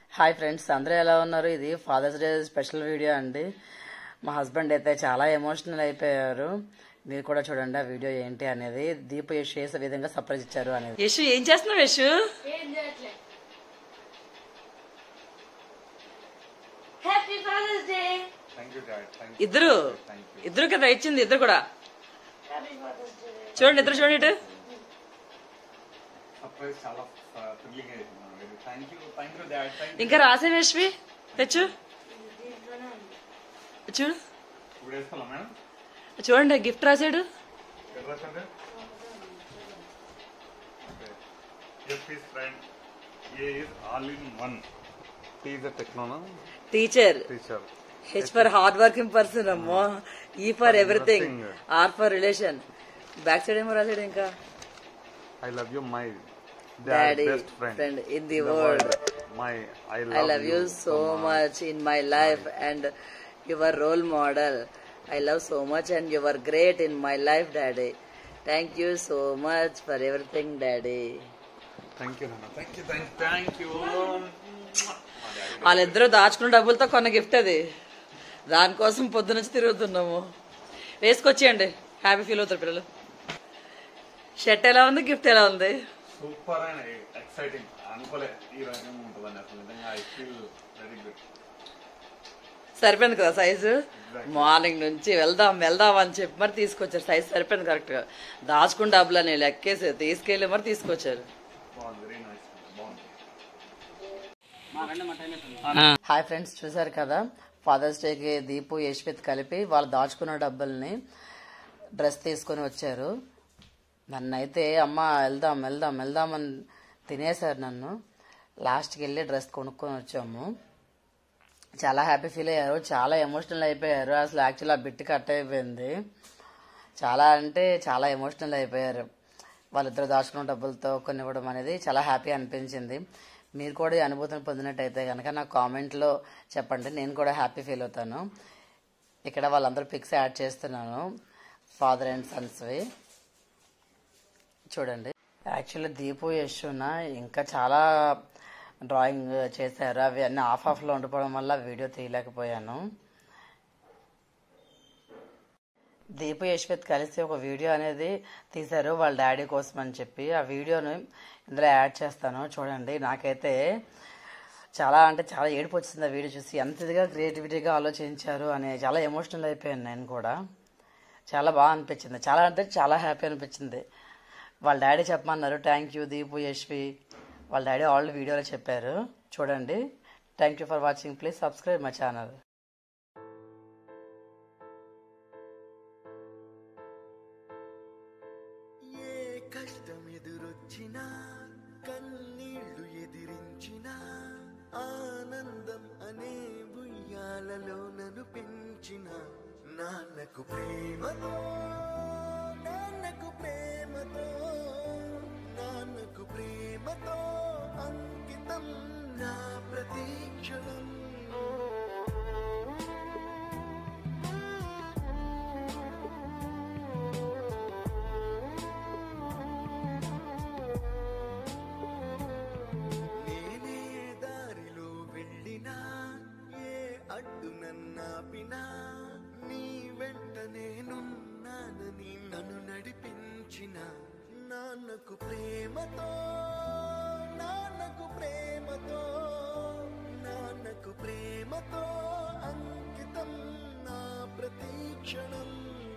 Hi friends అందరూ ఎలా ఉన్నారు ఇది ఫాదర్స్ డే స్పెషల్ వీడియో అండి మా హస్బెండ్ అయితే చాలా ఎమోషనల్ అయిపోయారు మీరు కూడా చూడండి ఆ వీడియో ఏంటి అనేది దీపు యశ్ చేసే విధంగా సర్ప్రైజ్ ఇచ్చారు అనేది యశు ఏం చేస్తున్నావు Yashu happy Father's Day thank you dad thank ఇద్దరు ఇద్దరు కదా ఇచ్చింది ఇద్దరు కూడా హ్యాపీ ఫాదర్స్ డే చూడండి ఇద్దరు చూడండి ఇటు సర్ప్రైజ్ చాలా థ్రిల్లింగ్ అయింది thank you thank you dad thank ఇంకా రాసే యశ్వి తెచ్చు దీంట్లోనే ఉంది చూడు ఇప్పుడు వేసుకోవాలా మేడం చూడండి గిఫ్ట్ రాసాడు ఎక్కడ రాసండి S is friend A is all in one T is టెక్నోనా teacher teacher H for hard working person అమ్మో E for everything R for relation back side ఏమో రాసాడు ఇంకా I love you my daddy best friend friend in the world my I I love you so much in my life and you are role model. I love so much and you are great in my life, Daddy. Thank you so much for everything, Daddy. Thank you నాన్న thank you thank thank you వాళ్ళిద్దరూ దాచుకున్న డబ్బులతో కొన్న gift అది దానికోసం పొద్దునుంచి తిరుగుతున్నాము వేసుకొచ్చేయండి happy feel అవుతారు పిల్లలు షర్ట్ ఎలా ఉంది గిఫ్ట్ ఎలా ఉంది సూపర్ అండ్ ఎక్సైటింగ్ అనుకోలే ఈ రకంగా ఉంటుందని అసలు నిజంగా ఐ ఫీల్ వెరీ గుడ్ సరిపోయింది కదా సైజు మార్నింగ్ నుంచి వెళ్దాం వెళ్దాం అని చెప్పి మరి తీసుకొచ్చారు సైజ్ సరిపోయింది కరెక్ట్ గా దాచుకున్న డబ్బులు అని లెక్కేసి తీసుకెళ్లి మరి తీసుకొచ్చారు బాగుంది వెరీ నైస్ బాగుంది హాయ్ ఫ్రెండ్స్ చూసారు కదా ఫాదర్స్ డేకి దీపు యశ్విత్ కలిపి వాళ్ళు దాచుకున్న డబ్బుల్ని డ్రెస్ తీసుకొని వచ్చారు నన్ను అయితే అమ్మ వెళ్దాం వెళ్దాం వెళ్దాం అని తినేశారు నన్ను లాస్ట్కి వెళ్ళి డ్రెస్ కొనుక్కొని వచ్చాము చాలా హ్యాపీ ఫీల్ అయ్యారు చాలా ఎమోషనల్ అయిపోయారు అసలు యాక్చువల్లీ ఆ బిట్ కట్ అయిపోయింది చాలా అంటే చాలా ఎమోషనల్ అయిపోయారు వాళ్ళిద్దరు దాచుకున్న డబ్బులతో కొన్ని ఇవ్వడం అనేది చాలా హ్యాపీ అనిపించింది మీరు కూడా ఈ అనుభూతిని పొందినట్టయితే కనుక నాకు కామెంట్లో చెప్పండి నేను కూడా హ్యాపీ ఫీల్ అవుతాను ఇక్కడ వాళ్ళందరూ పిక్స్ యాడ్ చేస్తున్నాను ఫాదర్ అండ్ సన్స్వి చూడండి యాక్చువల్లీ దీపు యశున ఇంకా చాలా డ్రాయింగ్ చేశారు అవి అన్నీ ఆఫ్ ఆఫ్లో ఉండిపోవడం వల్ల వీడియో తీయలేకపోయాను దీపు యశ్వత్ కలిసి ఒక వీడియో అనేది తీశారు వాళ్ళ డాడీ కోసం అని చెప్పి ఆ వీడియోని ఇందులో యాడ్ చేస్తాను చూడండి నాకైతే చాలా అంటే చాలా ఏడుపు వచ్చింది ఆ వీడియో చూసి ఎంత ఇదిగా క్రియేటివిటీగా ఆలోచించారు అని చాలా ఎమోషనల్ అయిపోయాను నేను కూడా చాలా బాగా అనిపించింది చాలా అంటే చాలా హ్యాపీ అనిపించింది వాళ్ళ డాడీ చెప్పమన్నారు థ్యాంక్ యూ దీపు యశ్వి వాళ్ళ డాడీ ఆల్రెడీ వీడియోలో చెప్పారు చూడండి thank you for watching please subscribe my channel ఏ కష్టం ఎదురొచ్చినా కన్నీళ్లు ఎదిరించినా ఆనందం అనే ఉయ్యాలలో నన్ను పెంచిన నాన్నకు ప్రేమతో నాన్నకు ప్రేమతో నాన్నకు ప్రేమతో అంకితం నా ప్రతీక్షణం నేనే దారిలో వెళ్ళినా ఏ అడ్డు నన్నాపినా నీ వెంట నేనున్నానని నన్ను నడిపించిన నాన్నకు ప్రేమతో నాన్నకు ప్రేమతో నాన్నకు ప్రేమతో అంకితం నా ప్రతీక్షణం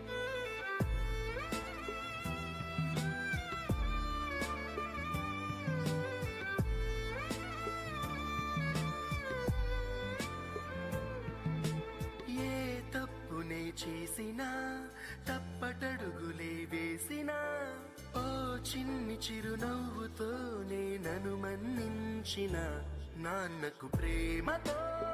ఏ తప్పునే చేసినా తప్పటడుగులే వేసినా ఓ చిన్ని చిరునవ్వుతోనే నన్ను మన్నించిన నాన్నకు ప్రేమతో